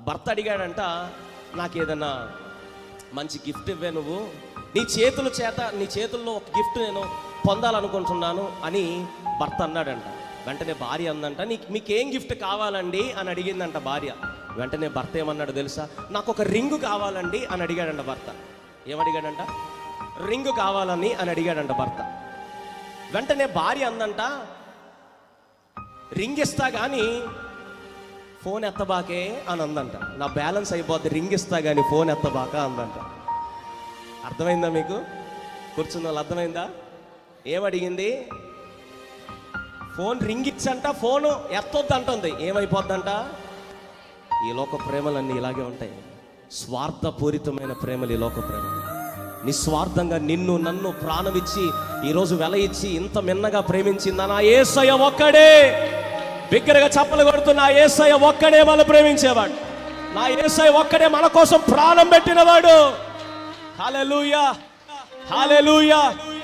భర్త అడిగాడంట నాకు ఏదన్నా మంచి గిఫ్ట్ ఇవ్వే నువ్వు నీ చేతుల చేత నీ చేతుల్లో ఒక గిఫ్ట్ నేను పొందాలనుకుంటున్నాను అని భర్త అన్నాడంట వెంటనే భార్య అందంట నీకు మీకేం గిఫ్ట్ కావాలండి అని అడిగిందంట భార్య వెంటనే భర్త ఏమన్నాడు తెలుసా నాకు ఒక రింగు కావాలండి అని అడిగాడంట భర్త ఏమడిగాడంట రింగు కావాలని అని అడిగాడంట భర్త వెంటనే భార్య అందంట రింగ్ ఇస్తా కానీ ఫోన్ ఎత్తబాకే అని అందంట నా బ్యాలెన్స్ అయిపోద్ది రింగ్ ఇస్తా కానీ ఫోన్ ఎత్తబాక అందంట అర్థమైందా మీకు కూర్చున్న వాళ్ళు అర్థమైందా ఏమడిగింది ఫోన్ రింగ్ ఇచ్చంట ఫోను ఎత్తొద్దు అంటుంది ఏమైపోద్దంట ఈ లోక ప్రేమలన్నీ ఇలాగే ఉంటాయి స్వార్థపూరితమైన ప్రేమలు ఈ లోక ప్రేమలు నిస్వార్థంగా నిన్ను నన్ను ప్రాణమిచ్చి ఈరోజు వెల ఇచ్చి ఇంత మిన్నగా ప్రేమించింది నా ఏసయ్య ఒక్కడే బిగ్గరగా చప్పలు కొడుతున్న ఆ ఏసయ్య ఒక్కడే మనం ప్రేమించేవాడు నా ఏసయ్య ఒక్కడే మన కోసం ప్రాణం పెట్టినవాడు హాలెలూయా హాలెలూయా